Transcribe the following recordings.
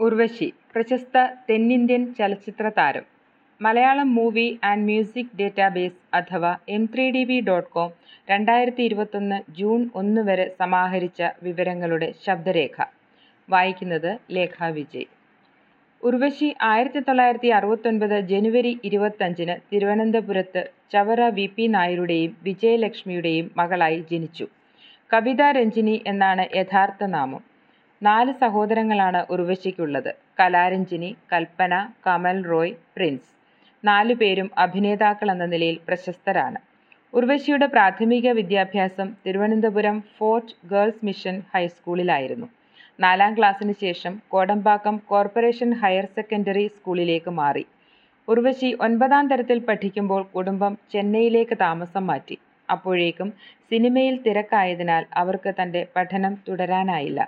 ഉർവശി പ്രശസ്ത തെന്നിന്ത്യൻ ചലച്ചിത്രതാരം Malayalam movie and music database അഥവാ M three D B dot com രണ്ടായിരത്തി ഇരുപത്തൊന്ന് ജൂൺ ഒന്ന് വരെ സമാഹരിച്ച വിവരങ്ങളുടെ ശബ്ദരേഖ വായിക്കുന്നത് ലേഖ വിജയ് ഉർവശി ആയിരത്തി തൊള്ളായിരത്തി അറുപത്തൊൻപത് ജനുവരി ഇരുപത്തഞ്ചിന് തിരുവനന്തപുരത്ത് ചവറ വി പി നായരുടെയും വിജയലക്ഷ്മിയുടെയും മകളായി ജനിച്ചു കവിത രഞ്ജിനി എന്നാണ് യഥാർത്ഥ നാമം നാല് സഹോദരങ്ങളാണ് ഉർവശിക്കുള്ളത് കലാരഞ്ജിനി കൽപ്പന കമൽ റോയ് പ്രിൻസ് നാലു പേരും അഭിനേതാക്കൾ എന്ന നിലയിൽ പ്രശസ്തരാണ് ഉർവശിയുടെ പ്രാഥമിക വിദ്യാഭ്യാസം തിരുവനന്തപുരം ഫോർട്ട് ഗേൾസ് മിഷൻ ഹൈസ്കൂളിലായിരുന്നു നാലാം ക്ലാസ്സിന് ശേഷം കോടമ്പാക്കം കോർപ്പറേഷൻ ഹയർ സെക്കൻഡറി സ്കൂളിലേക്ക് മാറി ഉർവശി ഒൻപതാം തരത്തിൽ പഠിക്കുമ്പോൾ കുടുംബം ചെന്നൈയിലേക്ക് താമസം മാറ്റി അപ്പോഴേക്കും സിനിമയിൽ തിരക്കായതിനാൽ അവർക്ക് തൻ്റെ പഠനം തുടരാനായില്ല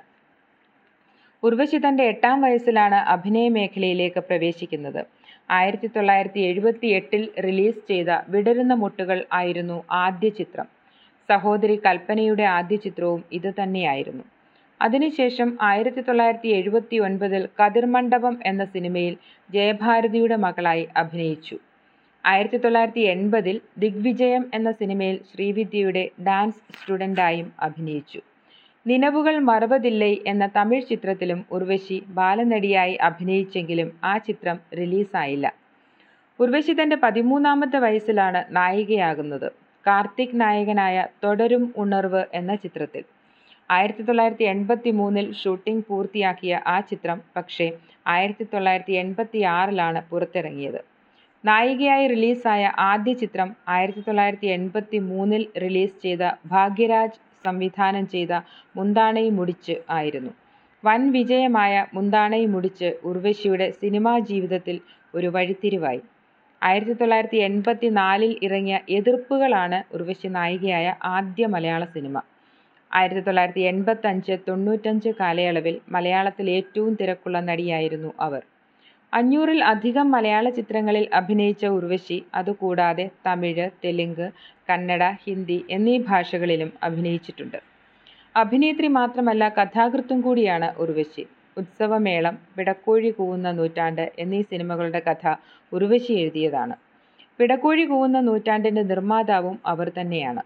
ഉർവശി തൻ്റെ എട്ടാം വയസ്സിലാണ് അഭിനയ മേഖലയിലേക്ക് പ്രവേശിക്കുന്നത് ആയിരത്തി തൊള്ളായിരത്തി എഴുപത്തി എട്ടിൽ റിലീസ് ചെയ്ത വിടരുന്ന മുട്ടുകൾ ആയിരുന്നു ആദ്യ ചിത്രം സഹോദരി കൽപ്പനയുടെ ആദ്യ ചിത്രവും ഇത് തന്നെയായിരുന്നു അതിനുശേഷം ആയിരത്തി തൊള്ളായിരത്തി എഴുപത്തി ഒൻപതിൽ കതിർമണ്ഡപം എന്ന സിനിമയിൽ ജയഭാരതിയുടെ മകളായി അഭിനയിച്ചു ആയിരത്തി തൊള്ളായിരത്തി എൺപതിൽ ദിഗ്വിജയം എന്ന സിനിമയിൽ ശ്രീവിദ്യയുടെ ഡാൻസ് സ്റ്റുഡൻ്റായും അഭിനയിച്ചു നിലവുകൾ മറവതില്ലൈ എന്ന തമിഴ് ചിത്രത്തിലും ഉർവശി ബാലനടിയായി അഭിനയിച്ചെങ്കിലും ആ ചിത്രം റിലീസായില്ല ഉർവശി തൻ്റെ പതിമൂന്നാമത്തെ വയസ്സിലാണ് നായികയാകുന്നത് കാർത്തിക് നായകനായ തുടരും ഉണർവ് എന്ന ചിത്രത്തിൽ ആയിരത്തി തൊള്ളായിരത്തി എൺപത്തി മൂന്നിൽ ഷൂട്ടിംഗ് പൂർത്തിയാക്കിയ ആ ചിത്രം പക്ഷേ ആയിരത്തി തൊള്ളായിരത്തി എൺപത്തി ആറിലാണ് പുറത്തിറങ്ങിയത് നായികയായി റിലീസായ ആദ്യ ചിത്രം ആയിരത്തി തൊള്ളായിരത്തി എൺപത്തി മൂന്നിൽ റിലീസ് ചെയ്ത ഭാഗ്യരാജ് സംവിധാനം ചെയ്ത മുന്താണൈ മുടിച്ച് ആയിരുന്നു വൻ വിജയമായ മുന്താണൈ മുടിച്ച് ഉർവശിയുടെ സിനിമാ ജീവിതത്തിൽ ഒരു വഴിത്തിരിവായി ആയിരത്തി തൊള്ളായിരത്തി എൺപത്തി നാലിൽ ഇറങ്ങിയ എതിർപ്പുകളാണ് ഉർവശി നായികയായ ആദ്യ മലയാള സിനിമ ആയിരത്തി തൊള്ളായിരത്തി എൺപത്തഞ്ച് തൊണ്ണൂറ്റഞ്ച് കാലയളവിൽ മലയാളത്തിൽ ഏറ്റവും തിരക്കുള്ള നടിയായിരുന്നു അവർ അഞ്ഞൂറിൽ അധികം മലയാള ചിത്രങ്ങളിൽ അഭിനയിച്ച ഉർവശി അതുകൂടാതെ തമിഴ് തെലുങ്ക് കന്നഡ ഹിന്ദി എന്നീ ഭാഷകളിലും അഭിനയിച്ചിട്ടുണ്ട് അഭിനേത്രി മാത്രമല്ല കഥാകൃത്തും കൂടിയാണ് ഉർവശി ഉത്സവമേളം പിടക്കോഴി കൂവുന്ന നൂറ്റാണ്ട് എന്നീ സിനിമകളുടെ കഥ ഉർവശി എഴുതിയതാണ് പിടക്കോഴി കൂവുന്ന നൂറ്റാണ്ടിൻ്റെ നിർമ്മാതാവും അവർ തന്നെയാണ്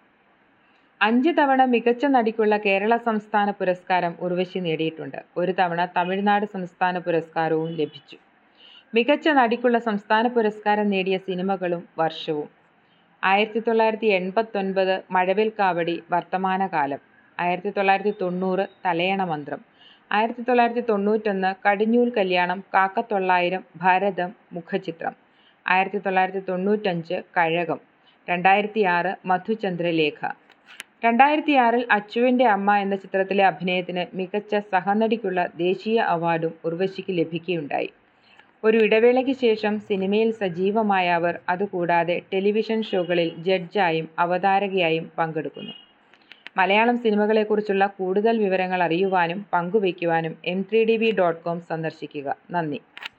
അഞ്ച് തവണ മികച്ച നടിക്കുള്ള കേരള സംസ്ഥാന പുരസ്കാരം ഉർവശി നേടിയിട്ടുണ്ട് ഒരു തവണ തമിഴ്നാട് സംസ്ഥാന പുരസ്കാരവും ലഭിച്ചു മികച്ച നടിക്കുള്ള സംസ്ഥാന പുരസ്കാരം നേടിയ സിനിമകളും വർഷവും ആയിരത്തി തൊള്ളായിരത്തി എൺപത്തൊൻപത് മഴവിൽ കാവടി വർത്തമാനകാലം ആയിരത്തി തൊള്ളായിരത്തി തൊണ്ണൂറ് തലയണ മന്ത്രം ആയിരത്തി തൊള്ളായിരത്തി തൊണ്ണൂറ്റൊന്ന് കടിഞ്ഞൂൽ കല്യാണം കാക്കത്തൊള്ളായിരം ഭരതം മുഖചിത്രം ആയിരത്തി തൊള്ളായിരത്തി തൊണ്ണൂറ്റഞ്ച് കഴകം രണ്ടായിരത്തി ആറ് മധുചന്ദ്രലേഖ രണ്ടായിരത്തി ആറിൽ അച്ചുവിൻ്റെ അമ്മ എന്ന ചിത്രത്തിലെ അഭിനയത്തിന് മികച്ച സഹനടിക്കുള്ള ദേശീയ അവാർഡും ഉർവശിക്ക് ലഭിക്കുകയുണ്ടായി ഒരു ഇടവേളയ്ക്ക് ശേഷം സിനിമയിൽ സജീവമായ അവർ അതുകൂടാതെ ടെലിവിഷൻ ഷോകളിൽ ജഡ്ജായും അവതാരകയായും പങ്കെടുക്കുന്നു മലയാളം സിനിമകളെക്കുറിച്ചുള്ള കൂടുതൽ വിവരങ്ങൾ അറിയുവാനും പങ്കുവയ്ക്കുവാനും M three D B dot com സന്ദർശിക്കുക നന്ദി